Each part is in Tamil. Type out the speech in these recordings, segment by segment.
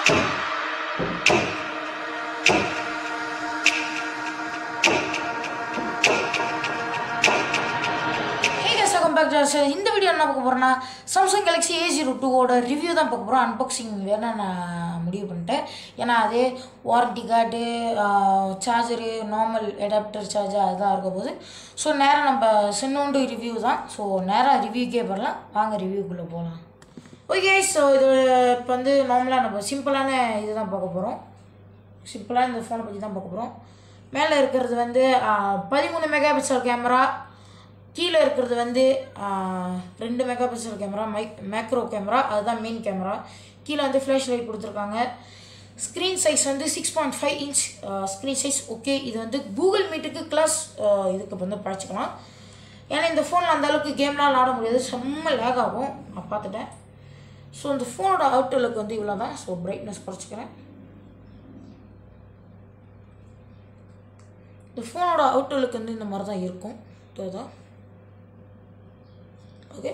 Hey guys welcome back to our channel. இந்த வீடியோ என்ன பார்க்க போகிறோன்னா சாம்சங் கேலக்ஸி ஏ ஜீரோ டூவோட ரிவ்யூ தான் பார்க்க போகிறோம் அன்பாக்சிங் வேணா நான் முடிவு பண்ணிட்டேன் ஏன்னா அதே warranty card charger normal adapter charger அதுதான் இருக்க போகுது ஸோ நேராக நம்ம சின்னோண்டு ரிவ்யூ தான் ஸோ நேராக ரிவ்யூக்கே வரலாம் வாங்க ரிவ்யூக்குள்ளே போகலாம் ஓகே ஸோ இது இப்போ வந்து நார்மலாக நம்ம சிம்பிளான இதுதான் பார்க்க போகிறோம் சிம்பிளாக இந்த ஃபோனை பற்றி தான் பார்க்க போகிறோம் மேலே இருக்கிறது வந்து பதிமூணு மெகா பிக்சல் கேமரா கீழே இருக்கிறது வந்து ஆஹ், ரெண்டு மெகா பிக்சல் கேமரா மைக் மேக்ரோ கேமரா அதுதான் மெயின் கேமரா கீழே வந்து ஃப்ளாஷ் லைட் கொடுத்துருக்காங்க ஸ்க்ரீன் சைஸ் வந்து six point five inch screen size okay இது வந்து கூகுள் மீட்டுக்கு கிளாஸ் இதுக்கு வந்து பழச்சிக்கலாம் ஏன்னா இந்த ஃபோனில் அந்த அளவுக்கு கேம்லாம் விளாட முடியாது செம்ம லேக் ஆகும் நான் பார்த்துட்டேன் ஸோ இந்த ஃபோனோட அவுட் லுக் வந்து இவ்வளோ தான் ஸோ பிரைட்னஸ் குறைச்சிக்கிறேன் இந்த ஃபோனோட அவுட் லுக் வந்து இந்த மாதிரி தான் இருக்கும் இதுதான் ஓகே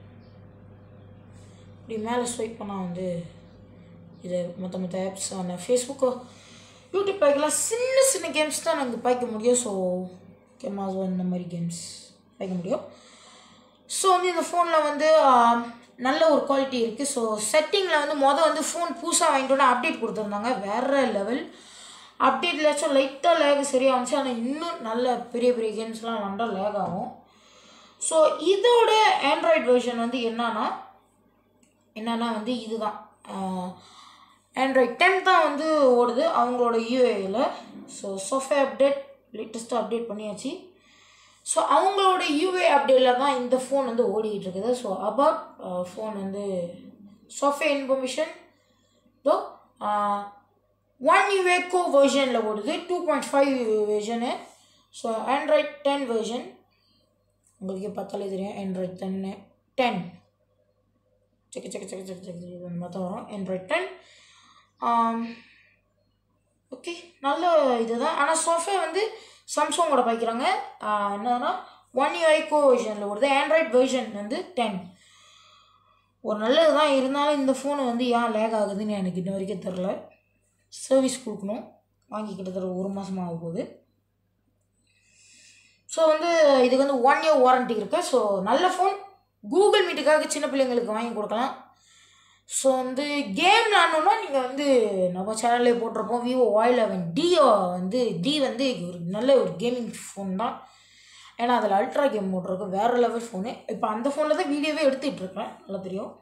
இப்படி மேலே ஸ்வைப் பண்ணால் வந்து இது மற்ற மற்ற ஆப்ஸ் ஆன ஃபேஸ்புக்கோ யூடியூப் பாய்க்கலாம் சின்ன சின்ன கேம்ஸ் தான் நாங்கள் பாய்க்க முடியும் ஸோ கெமாசோ இந்த மாதிரி கேம்ஸ் பாய்க்க முடியும் ஸோ வந்து இந்த ஃபோனில் வந்து ஆம், நல்ல ஒரு குவாலிட்டி இருக்குது ஸோ செட்டிங்கில் வந்து மொதல் வந்து ஃபோன் புதுசாக வாங்கிட்டு அப்டேட் கொடுத்துருந்தாங்க வேறு லெவல் அப்டேட்லாச்சும் லைட்டாக லேக் சரியாக வந்துச்சு ஆனால் இன்னும் நல்ல பெரிய பெரிய கேம்ஸ்லாம் நல்லா லேக் ஆகும் ஸோ இதோட ஆண்ட்ராய்ட் வெர்ஷன் வந்து என்னன்னா என்னன்னா வந்து இதுதான் ஆண்ட்ராய்ட் டென் தான் வந்து ஓடுது அவங்களோட யூஏயில் ஸோ software அப்டேட் லேட்டஸ்ட்டாக அப்டேட் பண்ணியாச்சு ஸோ அவங்களோட யூஏ அப்டேட்டில் தான் இந்த ஃபோன் வந்து ஓடிக்கிட்டு இருக்குது ஸோ அபவுட் ஃபோன் வந்து சாஃப்ட்வேர் இன்ஃபர்மேஷன் தோ ஒன் யூஏ கோ வெர்ஷனில் ஓடுது two point five version so Android ten version உங்களுக்கே பார்த்தாலே தெரியும் ஆண்ட்ராய்ட் டென்னு டென் செக்க செக்க செக்க செக்க செக்க இந்த மாதிரி தான் வரும் ஆண்ட்ராய்ட் டென் ஓகே நல்ல இதுதான் ஆனால் சாஃப்ட்வேர் வந்து சாம்சங்கோட பாய்க்கிறாங்க என்னன்னா ஒன் யூஐ கோ வெர்ஷனில் ஓடுது ஆண்ட்ராய்ட் வெர்ஷன் வந்து டென் ஒரு நல்லது தான் இருந்தாலும் இந்த ஃபோனு வந்து ஏன் லேக் ஆகுதுன்னு எனக்கு இன்ன வரைக்கும் தெரில சர்வீஸ் கொடுக்கணும் வாங்கி கிட்டத்தட்ட ஒரு மாதமாக ஆக போகுது ஸோ வந்து இதுக்கு வந்து ஒன் இயர் வாரண்டி இருக்குது ஸோ நல்ல ஃபோன் கூகுள் மீட்டுக்காக சின்ன பிள்ளைங்களுக்கு வாங்கி கொடுக்கலாம் ஸோ வந்து கேம் விளாடணுன்னா நீங்கள் வந்து நம்ம சேனல்லே போட்டிருப்போம் விவோ ஒய் லெவன் டிஓ வந்து டி வந்து ஒரு நல்ல ஒரு கேமிங் ஃபோன் தான் ஏன்னா அதில் அல்ட்ரா கேம் மோட் இருக்கு வேறு லெவல் ஃபோனு இப்போ அந்த ஃபோனில் தான் வீடியோவே எடுத்துகிட்டு இருக்கேன் நல்லா தெரியும்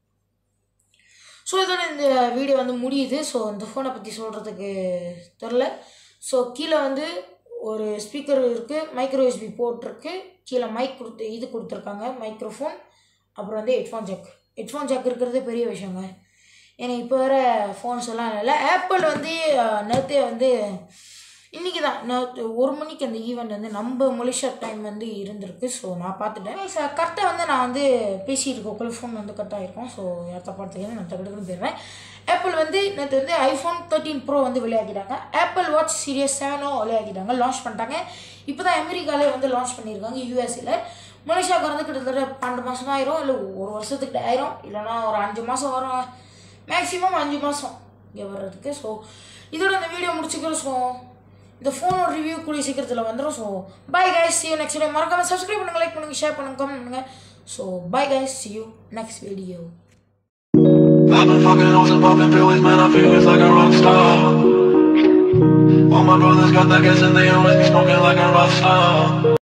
ஸோ இதோட இந்த வீடியோ வந்து முடியுது ஸோ இந்த ஃபோனை பற்றி சொல்கிறதுக்கு தெரில ஸோ கீழே வந்து ஒரு ஸ்பீக்கர் இருக்குது மைக்ரோ யூஎஸ்பி போட்டிருக்கு கீழே மைக் கொடுத்து இது கொடுத்துருக்காங்க மைக்ரோஃபோன் அப்புறம் வந்து ஹெட்ஃபோன் ஜாக் ஹெட்ஃபோன் ஜாக் இருக்கிறதே பெரிய விஷயங்க ஏன்னா இப்போ வர ஃபோன்ஸ் எல்லாம் இல்லை ஆப்பிள் வந்து நேற்றே வந்து இன்றைக்கி தான் நேற்று ஒரு மணிக்கு அந்த ஈவெண்ட் வந்து நம்ம மலேசியா டைம் வந்து இருந்திருக்கு ஸோ நான் பார்த்துட்டேன் கரெக்டாக வந்து நான் வந்து பேசிகிட்டு இருக்கோம் ஃபோன் வந்து கட் ஆகிருக்கும் ஸோ யார் தப்பாடுத்துக்கணும் நான் டக்குன்னு போயிடுறேன் ஆப்பிள் வந்து நேற்று வந்து ஐஃபோன் தேர்ட்டீன் ப்ரோ வந்து விளையாக்கிட்டாங்க ஆப்பிள் வாட்ச் சீரியஸ் செவனும் விளையாக்கிட்டாங்க லான்ச் பண்ணிட்டாங்க இப்போ தான் அமெரிக்காலே வந்து லான்ச் பண்ணியிருக்காங்க யூஎஸ்ஏல மலேசியாவுக்கு வந்து கிட்டத்தட்ட பன்னெண்டு மாதம் ஆயிரும் இல்லை ஒரு வருஷத்துக்கு ஆயிரும் இல்லைன்னா ஒரு அஞ்சு மாதம் வரும் மேக்ஸிமம் அஞ்சு மாதம் இங்கே வர்றதுக்கு ஸோ இதோட இந்த வீடியோ முடிச்சுக்கிறோம் ஸோ இந்த ஃபோனோட ரிவ்யூ கூடிய சீக்கிரத்தில் வந்துடும் so bye guys see you next video மறக்காம சப்ஸ்கிரைப் பண்ணுங்க லைக் பண்ணுங்க ஷேர் பண்ணுங்க கமெண்ட் பண்ணுங்க so bye guys see you next video I've been fucking hoes and popping pills, man, I feel it's like a rock star. All my brothers got that gas and they always be smoking like a rock star.